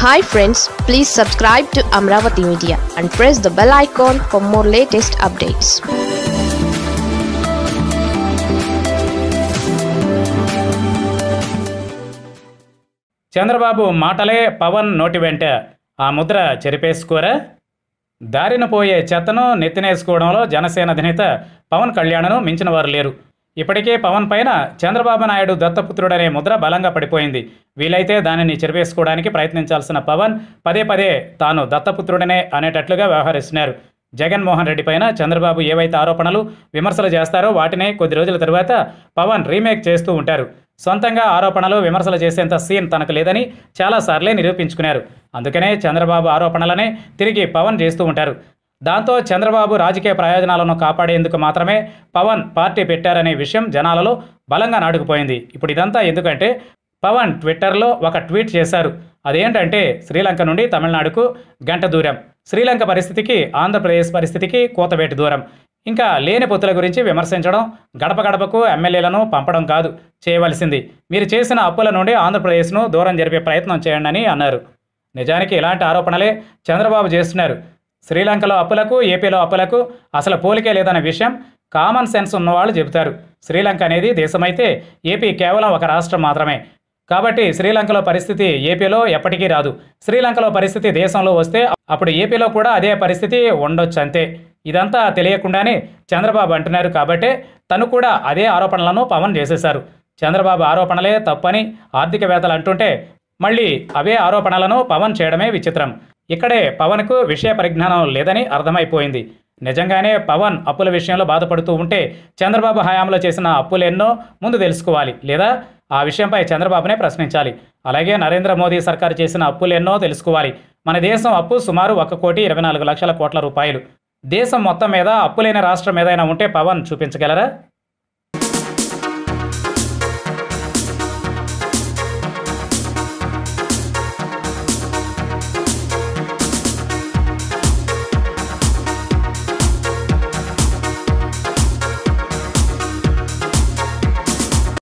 hi friends please subscribe to Amaravati media and press the bell icon for more latest updates Chandrababu మాటలే పవన్ నోటి వెంట ఆ ముద్ర చెరిపేసుకోరా దారిన పోయే చెత్తను నెత్తినేసుకోవడంలో జనసేన అధినేత పవన్ కళ్యాణ్ను మించిన వారు లేరు ఇప్పటికే పవన్ పైన చంద్రబాబు నాయుడు దత్తపుత్రుడనే ముద్ర బలంగా పడిపోయింది వీలైతే దానిని చెరిపేసుకోవడానికి ప్రయత్నించాల్సిన పవన్ పదే పదే తాను దత్తపుత్రుడనే అనేటట్లుగా వ్యవహరిస్తున్నారు జగన్మోహన్ రెడ్డి పైన చంద్రబాబు ఏవైతే ఆరోపణలు విమర్శలు చేస్తారో వాటినే కొద్ది రోజుల తరువాత పవన్ రీమేక్ చేస్తూ ఉంటారు సొంతంగా ఆరోపణలు విమర్శలు చేసేంత సీన్ తనకు లేదని చాలాసార్లే నిరూపించుకున్నారు అందుకనే చంద్రబాబు ఆరోపణలనే తిరిగి పవన్ చేస్తూ ఉంటారు దాంతో చంద్రబాబు రాజకీయ ప్రయోజనాలను కాపాడేందుకు మాత్రమే పవన్ పార్టీ పెట్టారనే విషయం జనాలలో బలంగా నాటుకుపోయింది ఇప్పుడు ఇదంతా ఎందుకంటే పవన్ ట్విట్టర్లో ఒక ట్వీట్ చేశారు అదేంటంటే శ్రీలంక నుండి తమిళనాడుకు గంట దూరం శ్రీలంక పరిస్థితికి ఆంధ్రప్రదేశ్ పరిస్థితికి కూతవేటి దూరం ఇంకా లేని పొత్తుల గురించి విమర్శించడం గడప గడపకు ఎమ్మెల్యేలను పంపడం కాదు చేయవలసింది మీరు చేసిన అప్పుల నుండి ఆంధ్రప్రదేశ్ను దూరం జరిపే ప్రయత్నం చేయండి అని అన్నారు నిజానికి ఇలాంటి ఆరోపణలే చంద్రబాబు చేస్తున్నారు శ్రీలంకలో అప్పులకు ఏపీలో అప్పులకు అసలు పోలికే లేదన్న విషయం కామన్ సెన్స్ ఉన్నవాళ్ళు చెబుతారు శ్రీలంక అనేది దేశమైతే ఏపీ కేవలం ఒక రాష్ట్రం మాత్రమే కాబట్టి శ్రీలంకలో పరిస్థితి ఏపీలో ఎప్పటికీ రాదు శ్రీలంకలో పరిస్థితి దేశంలో వస్తే అప్పుడు ఏపీలో కూడా అదే పరిస్థితి ఉండొచ్చు అంతే ఇదంతా తెలియకుండానే చంద్రబాబు అంటున్నారు కాబట్టే తను కూడా అదే ఆరోపణలను పవన్ చేసేశారు చంద్రబాబు ఆరోపణలే తప్పని ఆర్థికవేత్తలు అంటుంటే మళ్ళీ అవే ఆరోపణలను పవన్ చేయడమే విచిత్రం ఇక్కడే పవన్కు విషయ పరిజ్ఞానం లేదని అర్థమైపోయింది నిజంగానే పవన్ అప్పుల విషయంలో బాధపడుతూ ఉంటే చంద్రబాబు హయాంలో చేసిన అప్పులు ఎన్నో ముందు తెలుసుకోవాలి లేదా ఆ విషయంపై చంద్రబాబునే ప్రశ్నించాలి అలాగే నరేంద్ర మోదీ సర్కారు చేసిన అప్పులు ఎన్నో తెలుసుకోవాలి మన దేశం అప్పు సుమారు ఒక కోటి ఇరవై నాలుగు లక్షల కోట్ల రూపాయలు దేశం మొత్తం మీద అప్పులేని రాష్ట్రం ఏదైనా ఉంటే పవన్ చూపించగలరా